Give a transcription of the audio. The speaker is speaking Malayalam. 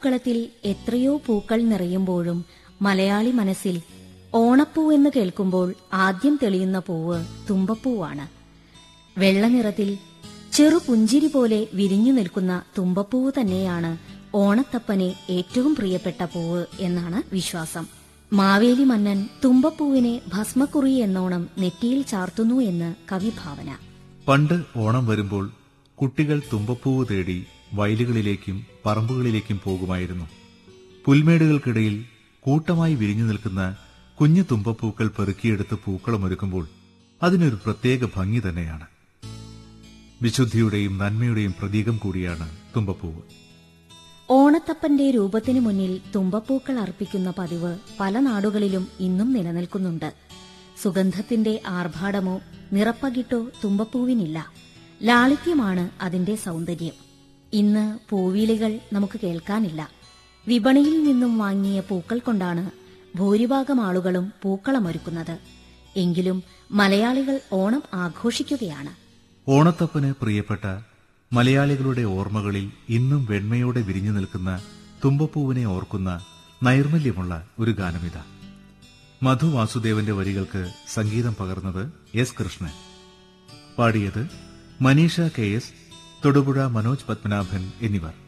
ഓണപ്പൂക്കളത്തിൽ എത്രയോ പൂക്കൾ നിറയുമ്പോഴും മലയാളി മനസ്സിൽ ഓണപ്പൂ എന്ന് കേൾക്കുമ്പോൾ ആദ്യം തെളിയുന്ന പൂവ് തുമ്പപ്പൂവാണ് വെള്ളനിറത്തിൽ ചെറു പുഞ്ചിരി പോലെ വിരിഞ്ഞു നിൽക്കുന്ന തുമ്പപ്പൂവ് തന്നെയാണ് ഓണത്തപ്പനെ ഏറ്റവും പ്രിയപ്പെട്ട പൂവ് എന്നാണ് വിശ്വാസം മാവേലി മന്നൻ തുമ്പപ്പൂവിനെ ഭസ്മക്കുറി എന്നോണം നെറ്റിയിൽ ചാർത്തുന്നു എന്ന് കവിഭാവന പണ്ട് ഓണം വരുമ്പോൾ കുട്ടികൾ തുമ്പപ്പൂവ് തേടി വയലുകളിലേക്കും പറമ്പുകളിലേക്കും പോകുമായിരുന്നു പുൽമേടുകൾക്കിടയിൽ കൂട്ടമായി വിരിഞ്ഞു നിൽക്കുന്ന കുഞ്ഞു തുമ്പപ്പൂക്കൾ പെറുക്കിയെടുത്ത് പൂക്കളമൊരുക്കുമ്പോൾ അതിനൊരു പ്രത്യേക ഭംഗി തന്നെയാണ് വിശുദ്ധിയുടെയും നന്മയുടെയും പ്രതീകം കൂടിയാണ് തുമ്പപ്പൂവ് ഓണത്തപ്പന്റെ രൂപത്തിനു മുന്നിൽ തുമ്പപ്പൂക്കൾ അർപ്പിക്കുന്ന പതിവ് പല നാടുകളിലും ഇന്നും നിലനിൽക്കുന്നുണ്ട് സുഗന്ധത്തിന്റെ ആർഭാടമോ നിറപ്പകിട്ടോ തുമ്പപ്പൂവിനില്ല ലാളിത്യമാണ് അതിന്റെ സൗന്ദര്യം ഇന്ന് പൂവിളികൾ നമുക്ക് കേൾക്കാനില്ല വിപണിയിൽ നിന്നും വാങ്ങിയ പൂക്കൾ കൊണ്ടാണ് ഭൂരിഭാഗം ആളുകളും പൂക്കളമൊരുക്കുന്നത് എങ്കിലും മലയാളികൾ ഓണം ആഘോഷിക്കുകയാണ് ഓണത്തപ്പന് പ്രിയപ്പെട്ട മലയാളികളുടെ ഓർമ്മകളിൽ ഇന്നും വെണ്മയോടെ വിരിഞ്ഞു നിൽക്കുന്ന തുമ്പപ്പൂവിനെ ഓർക്കുന്ന നൈർമല്യമുള്ള ഒരു ഗാനമിത മധു വാസുദേവന്റെ വരികൾക്ക് സംഗീതം പകർന്നത് എസ് കൃഷ്ണൻ പാടിയത് മനീഷ കെ എസ് തൊടുപുഴ മനോജ് പത്മനാഭൻ എന്നിവർ